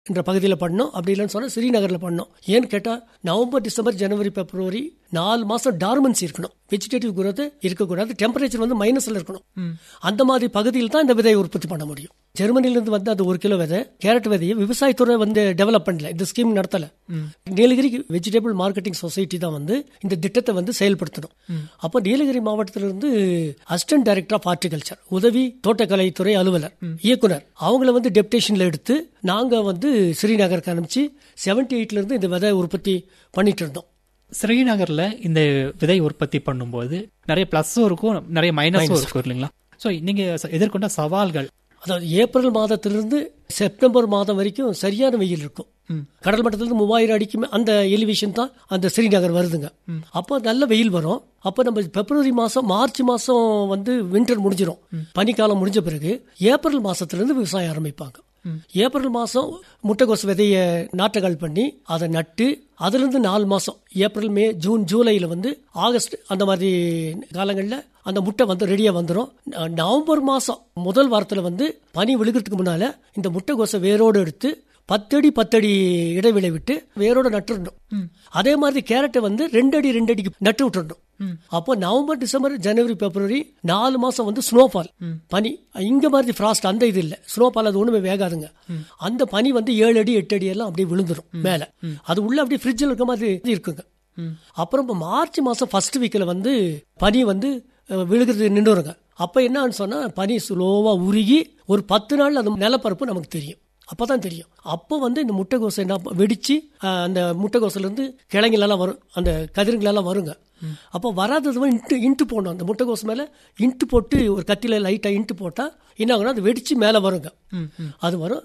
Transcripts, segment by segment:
என்ற பகுதியில் பண்ணோம் அப்படி இல்லைன்னு சொன்னால் ஸ்ரீநகரில் பண்ணோம் ஏன்னு கேட்டால் நவம்பர் டிசம்பர் ஜனவரி பிப்ரவரி நாலு மாதம் டார்மன்சி இருக்கணும் வெஜிடேட்டிவ் குரோத் இருக்கக்கூடாது டெம்பரேச்சர் வந்து மைனஸில் இருக்கணும் அந்த மாதிரி பகுதியில் தான் இந்த விதையை உற்பத்தி பண்ண முடியும் ஜெர்மனிலிருந்து வந்து அந்த ஒரு கிலோ விதை கேரட் விதையை விவசாயத்துறை வந்து டெவலப் பண்ணல இந்த ஸ்கீம் நடத்தல நீலகிரி வெஜிடபிள் மார்க்கெட்டிங் சொசைட்டி தான் வந்து இந்த திட்டத்தை வந்து செயல்படுத்தணும் அப்போ நீலகிரி மாவட்டத்திலிருந்து அசிஸ்டன்ட் டைரக்டர் ஆஃப் ஹார்டிகல்ச்சர் உதவி தோட்டக்கலைத்துறை அலுவலர் இயக்குனர் அவங்கள வந்து டெப்டேஷன்ல எடுத்து நாங்க வந்து ஸ்ரீநகருக்கு அனுப்பிச்சு செவன்டி எயிட்ல இருந்து இந்த விதை உற்பத்தி பண்ணிட்டு இருந்தோம் ஸ்ரீநகர்ல இந்த விதை உற்பத்தி பண்ணும்போது நிறைய பிளஸும் இருக்கும் நிறைய மைனஸும் இருக்கும் இல்லைங்களா ஸோ நீங்க எதிர்கொண்ட சவால்கள் அதாவது ஏப்ரல் மாதத்திலிருந்து செப்டம்பர் மாதம் வரைக்கும் சரியான வெயில் இருக்கும் கடல் மட்டத்திலிருந்து மூவாயிரம் அடிக்குமே அந்த எலிவேஷன் தான் அந்த ஸ்ரீநகர் வருதுங்க அப்போ நல்ல வெயில் வரும் அப்போ நம்ம பிப்ரவரி மாசம் மார்ச் மாசம் வந்து வின்டர் முடிஞ்சிடும் பனிக்காலம் முடிஞ்ச பிறகு ஏப்ரல் மாசத்திலிருந்து விவசாயம் ஆரம்பிப்பாங்க ஏப்ரல் மாசம் முட்டைகோசு விதைய நாட்டகால் பண்ணி அதை நட்டு அதுல இருந்து நாலு மாசம் ஏப்ரல் மே ஜூன் ஜூலைல வந்து ஆகஸ்ட் அந்த மாதிரி காலங்களில் அந்த முட்டை வந்து ரெடியா வந்துடும் நவம்பர் மாசம் முதல் வாரத்துல வந்து பனி விழுகிறதுக்கு முன்னால இந்த முட்டைகோசை வேரோடு எடுத்து பத்தடி பத்தடி இடைவெளி விட்டு வேரோட நட்டுடணும் அதே மாதிரி கேரட்டை வந்து ரெண்டு அடி ரெண்டு அடிக்கு நட்டு விட்டுறணும் அப்போ நவம்பர் டிசம்பர் ஜனவரி பிப்ரவரி நாலு மாசம் வந்து ஸ்னோஃபால் பனி இங்க மாதிரி ஃப்ராஸ்ட் அந்த இது இல்ல ஸ்னோஃபால் அது ஒண்ணுமே வேகாதுங்க அந்த பனி வந்து ஏழு அடி எட்டு அடி எல்லாம் அப்படியே விழுந்துரும் மேல அது உள்ள அப்படியே ஃப்ரிட்ஜில் இருக்க மாதிரி இருக்குங்க அப்புறம் இப்போ மார்ச் மாசம் ஃபர்ஸ்ட் வீக்ல வந்து பனி வந்து விழுகிறது நின்றுருங்க அப்ப என்னன்னு சொன்னா பனி ஸ்லோவா உருகி ஒரு பத்து நாள் அந்த நிலப்பரப்பு நமக்கு தெரியும் அப்பதான் தெரியும் அப்போ வந்து இந்த முட்டைகோசை என்ன வெடிச்சு அந்த முட்டைகோசில இருந்து கிழங்குலாம் வரும் அந்த கதிருங்களெல்லாம் வருங்க அப்போ வராதது இன்ட்டு இன்ட்டு போடணும் அந்த முட்டைகோசு மேல இன்ட்டு போட்டு ஒரு கத்தியில லைட்டா இன்ட்டு போட்டா என்ன ஆகுனா அது வெடிச்சு மேல வருங்க அது வரும்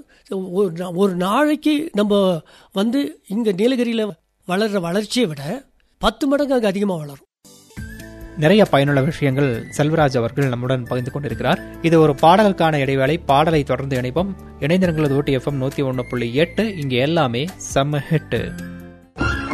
ஒரு நாளைக்கு நம்ம வந்து இங்க நீலகிரியில வளர்ற வளர்ச்சியை விட பத்து மடங்கு அங்கே அதிகமாக வளரும் நிறைய பயனுள்ள விஷயங்கள் செல்வராஜ் அவர்கள் நம்முடன் பகிர்ந்து கொண்டிருக்கிறார் இது ஒரு பாடலுக்கான இடைவேளை பாடலை தொடர்ந்து இணைப்போம் இணைந்திருங்களது ஊட்டி எஃப்எம் நூத்தி ஒன்று புள்ளி எட்டு இங்கே எல்லாமே செம்ம ஹிட்டு